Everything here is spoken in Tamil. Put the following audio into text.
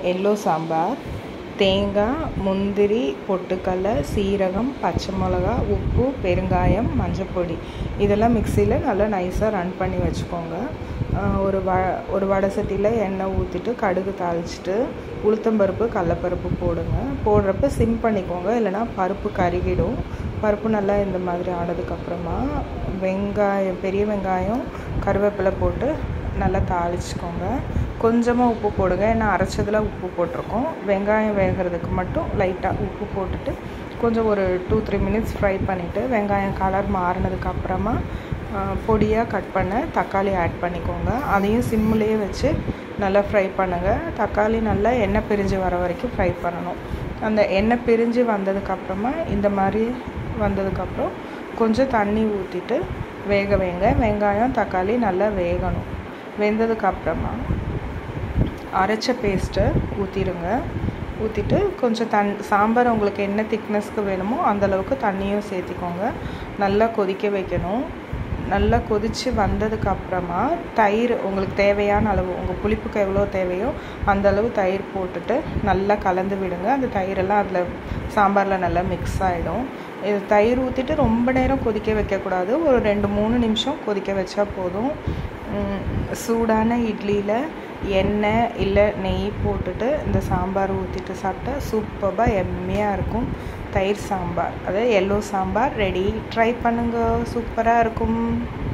எல்லோ சாம்பார் தேங்காய் முந்திரி பொட்டுக்கடலை சீரகம் பச்சை மிளகா உப்பு பெருங்காயம் மஞ்சப்பொடி இதெல்லாம் மிக்சியில் நல்லா நைஸாக ரன் பண்ணி வச்சுக்கோங்க ஒரு வ ஒரு வடை சட்டியில் எண்ணெய் ஊற்றிட்டு கடுகு தாளிச்சிட்டு உளுத்தம்பருப்பு கடலப்பருப்பு போடுங்க போடுறப்ப சிம் பண்ணிக்கோங்க இல்லைனா பருப்பு கருகிடும் பருப்பு நல்லா இந்த மாதிரி ஆனதுக்கப்புறமா வெங்காயம் பெரிய வெங்காயம் கருவேப்பிலை போட்டு நல்லா தாளிச்சிக்கோங்க கொஞ்சமாக உப்பு போடுங்க ஏன்னா அரைச்சதில் உப்பு போட்டிருக்கோம் வெங்காயம் வேகிறதுக்கு மட்டும் லைட்டாக உப்பு போட்டுட்டு கொஞ்சம் ஒரு டூ த்ரீ மினிட்ஸ் ஃப்ரை பண்ணிவிட்டு வெங்காயம் கலர் மாறினதுக்கப்புறமா பொடியாக கட் பண்ண தக்காளி ஆட் பண்ணிக்கோங்க அதையும் சிம்மிலேயே வச்சு நல்லா ஃப்ரை பண்ணுங்கள் தக்காளி நல்லா எண்ணெய் பிரிஞ்சு வர வரைக்கும் ஃப்ரை பண்ணணும் அந்த எண்ணெய் பிரிஞ்சு வந்ததுக்கப்புறமா இந்த மாதிரி வந்ததுக்கப்புறம் கொஞ்சம் தண்ணி ஊற்றிட்டு வேக வைங்க வெங்காயம் தக்காளி நல்லா வேகணும் வெந்ததுக்கப்புறமா அரைச்ச பேஸ்ட்டை ஊற்றிடுங்க ஊற்றிட்டு கொஞ்சம் தண் சாம்பார் உங்களுக்கு என்ன திக்னஸ்க்கு வேணுமோ அந்தளவுக்கு தண்ணியும் சேர்த்திக்கோங்க நல்லா கொதிக்க வைக்கணும் நல்லா கொதித்து வந்ததுக்கப்புறமா தயிர் உங்களுக்கு தேவையான அளவு உங்கள் புளிப்புக்கு எவ்வளோ தேவையோ அந்த அளவு தயிர் போட்டுட்டு நல்லா கலந்து விடுங்க அந்த தயிரெல்லாம் அதில் சாம்பாரில் நல்லா மிக்ஸ் ஆகிடும் இது தயிர் ஊற்றிட்டு ரொம்ப நேரம் கொதிக்க வைக்கக்கூடாது ஒரு ரெண்டு மூணு நிமிஷம் கொதிக்க வச்சா போதும் சூடான இட்லியில் எண்ணெய் இல்லை நெய் போட்டுட்டு இந்த சாம்பார் ஊற்றிட்டு சாப்பிட்டா சூப்பராக எம்மையாக இருக்கும் தயிர் சாம்பார் அதாவது எல்லோ சாம்பார் ரெடி ட்ரை பண்ணுங்க சூப்பராக இருக்கும்